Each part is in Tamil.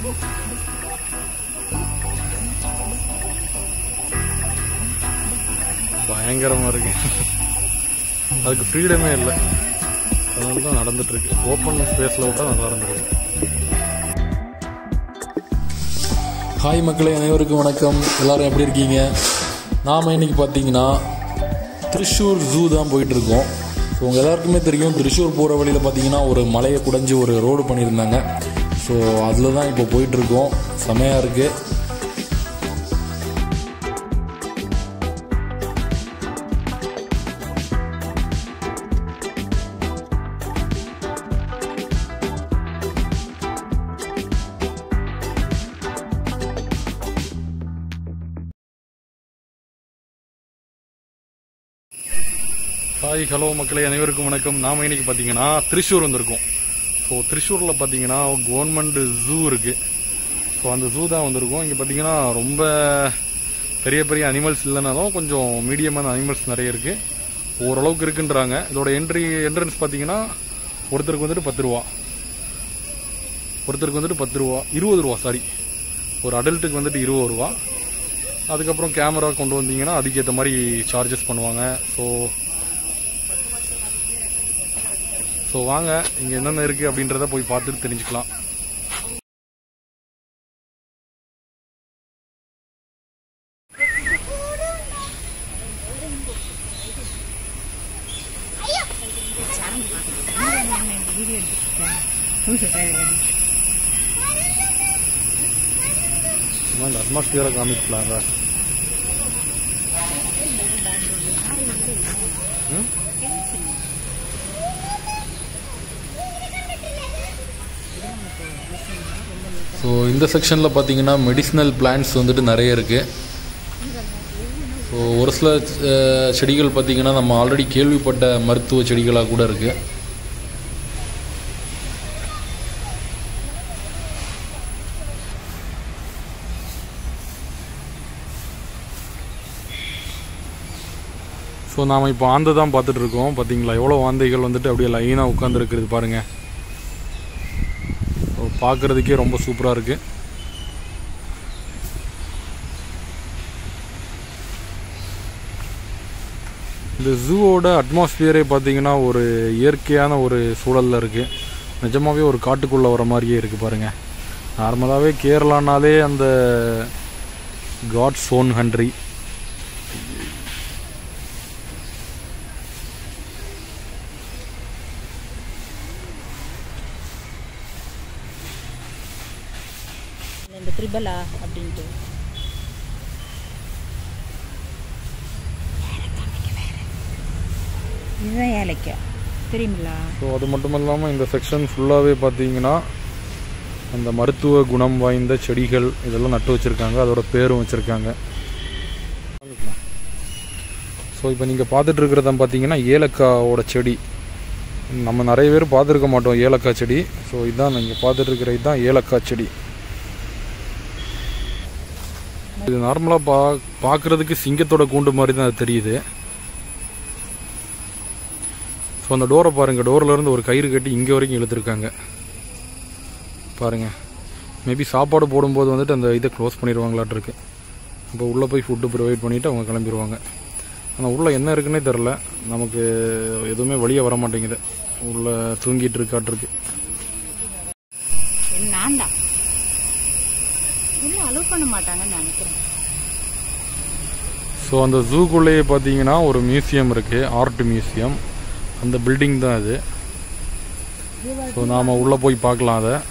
பயங்கரமா இருக்கு அதுக்கு ஃப்ரீடமே இல்லை அதனால தான் நடந்துட்டு இருக்கு ஓப்பன் ஸ்பேஸ்ல விட்டா நல்லா இருந்திருக்கு ஹாய் மக்களே அனைவருக்கும் வணக்கம் எல்லாரும் எப்படி இருக்கீங்க நாம் இன்னைக்கு பார்த்தீங்கன்னா திருஷூர் ஜூ தான் போயிட்டுருக்கோம் ஸோ உங்கள் எல்லாருக்குமே தெரியும் திருஷூர் போகிற வழியில் பார்த்தீங்கன்னா ஒரு மலையை குடைஞ்சி ஒரு ரோடு பண்ணியிருந்தாங்க ஸோ அதில் தான் இப்போ போயிட்டுருக்கோம் செமையாக இருக்குது ஹாய் ஹலோ மக்களே அனைவருக்கும் வணக்கம் நாம இன்னைக்கு பார்த்தீங்கன்னா திருஷூர் வந்திருக்கோம் ஸோ திருஷூரில் பார்த்தீங்கன்னா கவர்மெண்ட் ஜூ இருக்கு ஸோ அந்த ஜூ தான் வந்திருக்கோம் இங்கே பார்த்தீங்கன்னா ரொம்ப பெரிய பெரிய அனிமல்ஸ் இல்லைனாலும் கொஞ்சம் மீடியமான அனிமல்ஸ் நிறைய இருக்கு ஓரளவுக்கு இருக்குன்றாங்க இதோட என்ட்ரி என்ட்ரன்ஸ் பார்த்தீங்கன்னா ஒருத்தருக்கு வந்துட்டு பத்து ரூபா ஒருத்தருக்கு வந்துட்டு பத்து ரூபா இருபது ரூபா சாரி ஒரு அடல்ட்டுக்கு வந்துட்டு இருபது ரூபா அதுக்கப்புறம் கேமரா கொண்டு வந்தீங்கன்னா அதுக்கேற்ற மாதிரி சார்ஜஸ் பண்ணுவாங்க ஸோ ஸோ வாங்க இங்கே என்னென்ன இருக்குது அப்படின்றத போய் பார்த்துட்டு தெரிஞ்சுக்கலாம் சும்மா இந்த அட்மாஸ்பியரை காமிக்கலாங்க ம்? ஸோ இந்த செக்ஷனில் பார்த்தீங்கன்னா மெடிசினல் பிளான்ட்ஸ் வந்துட்டு நிறைய இருக்குது ஸோ ஒரு சில அஹ், செடிகள் பார்த்தீங்கன்னா நம்ம ஆல்ரெடி கேள்விப்பட்ட மருத்துவ செடிகளாக கூட இருக்குது ஸோ நாம் இப்போ ஆந்தை தான் பார்த்துட்டு இருக்கோம் பார்த்தீங்களா எவ்வளோ ஆந்தைகள் வந்துட்டு அப்படியே லைனாக உட்காந்துருக்குறது பாருங்கள் ஸோ பார்க்குறதுக்கே ரொம்ப சூப்பராக இருக்குது இந்த ஜூவோட அட்மாஸ்பியரே பார்த்தீங்கன்னா ஒரு இயற்கையான ஒரு சூழலில் இருக்குது நிஜமாவே ஒரு காட்டுக்குள்ளே வர மாதிரியே இருக்குது பாருங்கள் நார்மலாகவே கேரளானாலே அந்த காட்ஸ் ஓன் கண்ட்ரி இந்த த்ரிபலா அப்படின்ட்டு இதுதான் ஏலைக்காய் தெரியுங்களா ஸோ அது மட்டும் இல்லாமல் இந்த செக்ஷன் ஃபுல்லாகவே பார்த்தீங்கன்னா அந்த மருத்துவ குணம் வாய்ந்த செடிகள் இதெல்லாம் நட்டு வச்சுருக்காங்க அதோட பேரும் வச்சுருக்காங்க ஸோ இப்போ நீங்கள் பார்த்துட்டு இருக்கிறத பார்த்தீங்கன்னா ஏலக்காவோட செடி நம்ம நிறைய பேர் பார்த்துருக்க மாட்டோம் ஏலக்காய் செடி ஸோ இதுதான் நீங்கள் பார்த்துட்டு இருக்கிற இதுதான் ஏலக்காய் செடி இது நார்மலாக பா பார்க்குறதுக்கு சிங்கத்தோட கூண்டு மாதிரி தான் அது தெரியுது ஸோ அந்த டோரை பாருங்கள் டோரில் இருந்து ஒரு கயிறு கட்டி இங்கே வரைக்கும் இழுத்துருக்காங்க பாருங்கள் மேபி சாப்பாடு போடும்போது வந்துட்டு அந்த இதை க்ளோஸ் பண்ணிடுவாங்களாட்டு இருக்கு இப்போ உள்ளே போய் ஃபுட்டு ப்ரொவைட் பண்ணிவிட்டு அவங்க கிளம்பிடுவாங்க ஆனால் உள்ளே என்ன இருக்குன்னே தெரில நமக்கு எதுவுமே வெளியே வர மாட்டேங்குது உள்ளே தூங்கிட்டு இருக்காட்டிருக்கு நான் தான் இன்னும் அலோவ் பண்ண மாட்டாங்கன்னு நினைக்கிறேன் ஸோ அந்த ஜூக்குள்ளேயே பார்த்தீங்கன்னா ஒரு மியூசியம் இருக்குது ஆர்ட் மியூசியம் அந்த பில்டிங் தான் அது ஸோ நாம் உள்ளே போய் பார்க்கலாம் அதை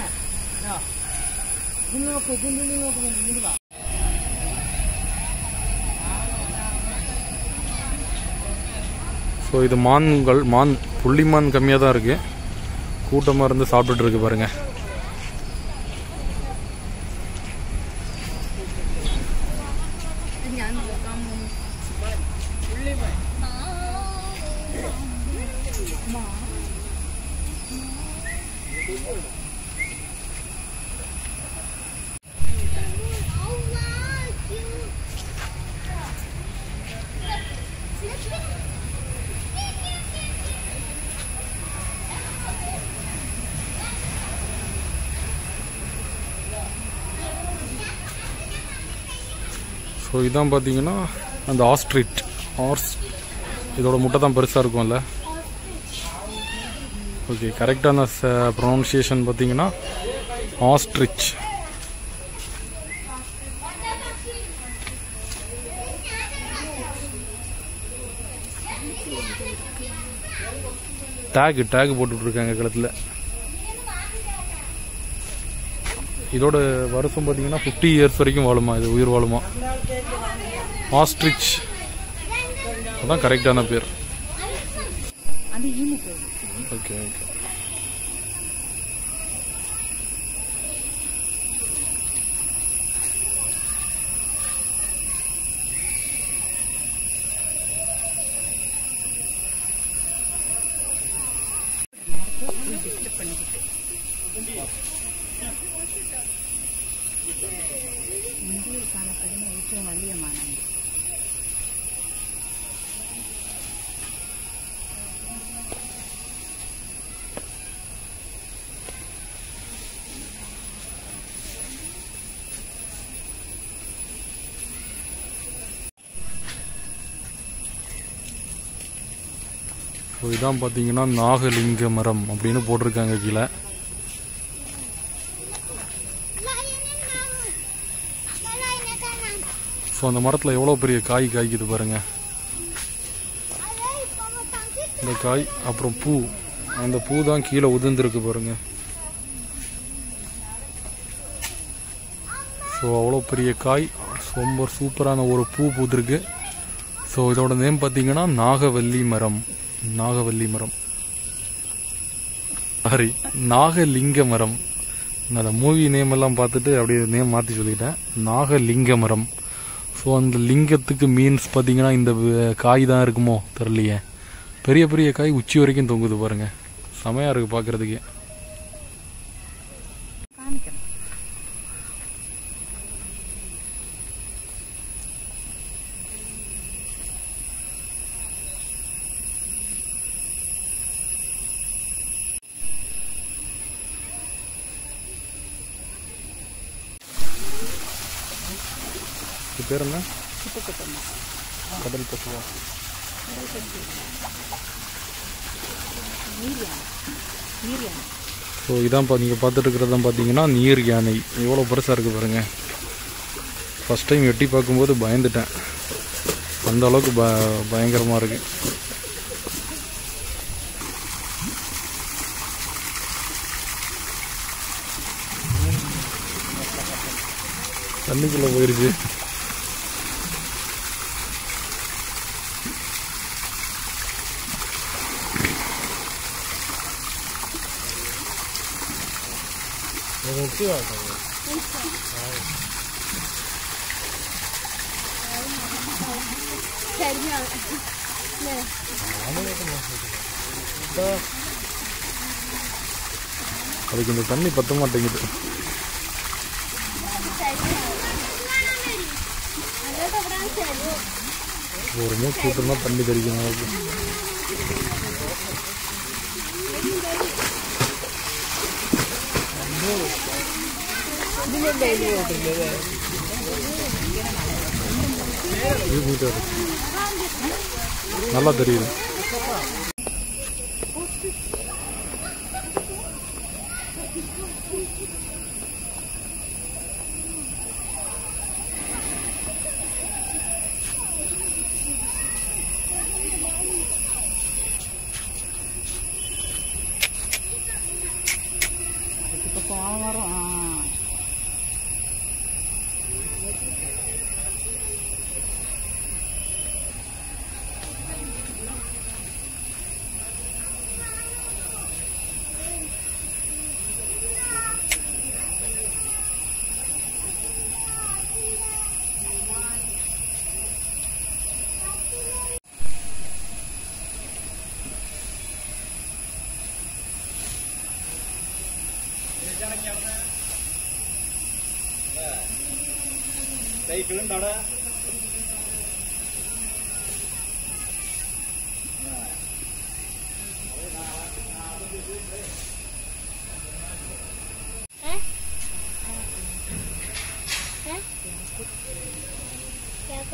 ஸோ இது மான்கள் மான் புள்ளிமான் கம்மியாக தான் இருக்குது கூட்டமாக இருந்து சாப்பிட்டுட்டு இருக்கு பாருங்க ஸோ இதான் பார்த்தீங்கன்னா அந்த ஆஸ்ட்ரிட் ஆர்ஸ் இதோட முட்டை தான் பெருசாக இருக்கும்ல ஓகே கரெக்டான ப்ரொனவுன்சியேஷன் பார்த்தீங்கன்னா ஆஸ்ட்ரிச் டேக் டேக் போட்டுட்ருக்காங்க கழுத்தில் இதோட வருஷம் பார்த்தீங்கன்னா ஃபிஃப்டி இயர்ஸ் வரைக்கும் வாழுமா இது உயிர் வாழுமா ஆஸ்ட்ரிச் அதான் கரெக்டான பேர் அந்த ஈமு போகுது ஓகே ஓகே இந்தியில் காணப்படும் ഏറ്റവും വലിയ മാനാണ് ஸோ இதான் பார்த்தீங்கன்னா நாகலிங்க மரம் அப்படின்னு போட்டிருக்காங்க கீழே ஸோ அந்த மரத்தில் எவ்வளோ பெரிய காய் காய்க்குது பாருங்க இந்த காய் அப்புறம் பூ அந்த பூ தான் கீழே உதிர்ந்துருக்கு பாருங்க ஸோ அவ்வளோ பெரிய காய் ரொம்ப சூப்பரான ஒரு பூ பூத்திருக்கு ஸோ இதோட நேம் பார்த்தீங்கன்னா நாகவல்லி மரம் நாகவல்லி மரம் சாரி நாகலிங்க மரம் நான் அந்த மூவி நேம் எல்லாம் பார்த்துட்டு அப்படியே நேம் மாற்றி சொல்லிட்டேன் நாகலிங்க மரம் ஸோ அந்த லிங்கத்துக்கு மீன்ஸ் பார்த்தீங்கன்னா இந்த வ- காய் தான் இருக்குமோ தெரியலையே பெரிய பெரிய காய் உச்சி வரைக்கும் தொங்குது பாருங்க செமையாக இருக்குது பார்க்குறதுக்கே കാണിക്കണം இது பேர் என்ன ചിപ്പക്കുത്തമ്മ கடல் பசுவா നീരിയാണ് നീരിയാണ് ஸோ இதான் இப்போ நீங்கள் பார்த்துட்டு இருக்கிறது தான் பார்த்தீங்கன்னா நீர் யானை எவ்வளோ பெருசாக இருக்குது பாருங்க ஃபஸ்ட் டைம் எட்டி பார்க்கும்போது பயந்துட்டேன் அந்த அளவுக்கு ப பயங்கரமாக இருக்கு தண்ணிக்குள்ளே போயிருச்சு அதுக்கு இந்த தண்ணி பத்த மாட்டேங்குது ஒரு மூச்சு விட்டுனா தண்ணி தெரிக்கணும் அதுக்கு இது நீட்டா இருக்கு. நல்லா தெரியுது இப்போ கோவம் வரும் ஆ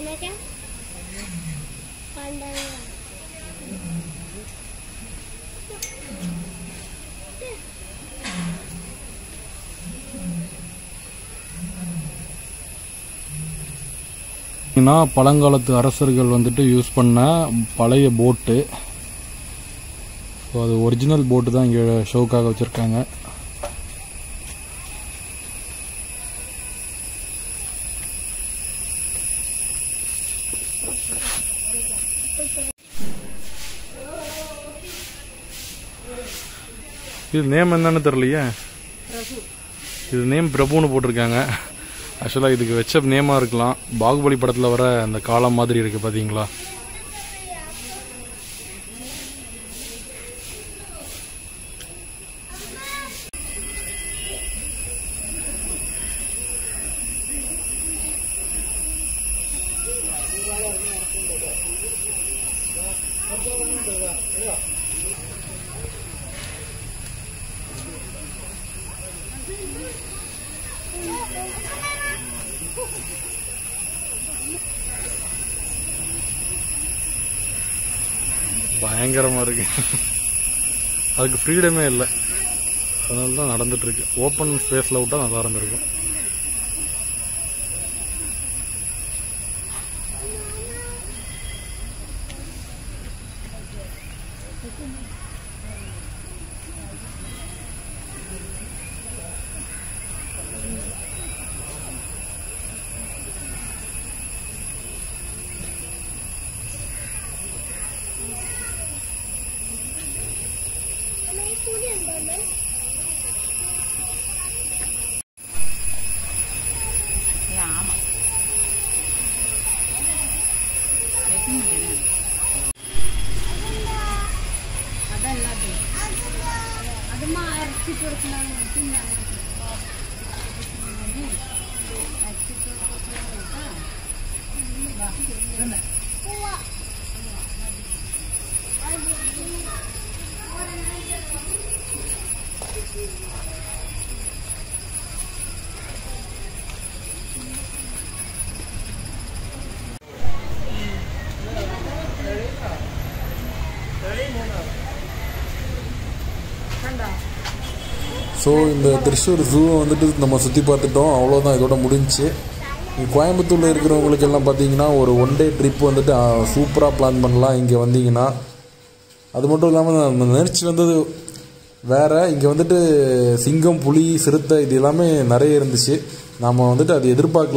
என்னக்கா பண்டாங்க பார்த்தீங்கன்னா பழங்காலத்து அரசர்கள் வந்துட்டு யூஸ் பண்ண பழைய போட்டு ஸோ அது ஒரிஜினல் போட்டு தான் இங்கே ஷோக்காக வச்சுருக்காங்க இது நேம் என்னன்னு தெரியலையே இது நேம் பிரபுன்னு போட்டிருக்காங்க ஆக்சுவலாக இதுக்கு வச்ச நேமாக இருக்கலாம் பாகுபலி படத்தில் வர அந்த காலம் மாதிரி இருக்கு பார்த்தீங்களா பயங்கரமாக இருக்கு அதுக்கு ஃப்ரீடமே இல்லை அதனால தான் நடந்துட்டு இருக்கு ஓப்பன் ஸ்பேஸில் விட்டால் நல்லா இருந்திருக்கும் ஏ ஆமா வைக்க முடியாது அதான் எல்லாத்தையும் அதுமா அரிசி பொறுக்கணும் ஸோ இந்த திருச்சூர் ஜூவை வந்துட்டு நம்ம சுற்றி பார்த்துட்டோம் அவ்வளோதான் இதோட முடிஞ்சுச்சு இங்க கோயம்புத்தூரில் இருக்கிறவங்களுக்கு எல்லாம் பார்த்தீங்கன்னா ஒரு ஒன் டே ட்ரிப் வந்துட்டு சூப்பராக பிளான் பண்ணலாம் இங்கே வந்தீங்கன்னா அது மட்டும் இல்லாமல் நம்ம நினச்சி வந்தது வேற இங்கே வந்துட்டு சிங்கம் புலி சிறுத்தை இது எல்லாமே நிறைய இருந்துச்சு நாம் வந்துட்டு அது எதிர்பார்க்கல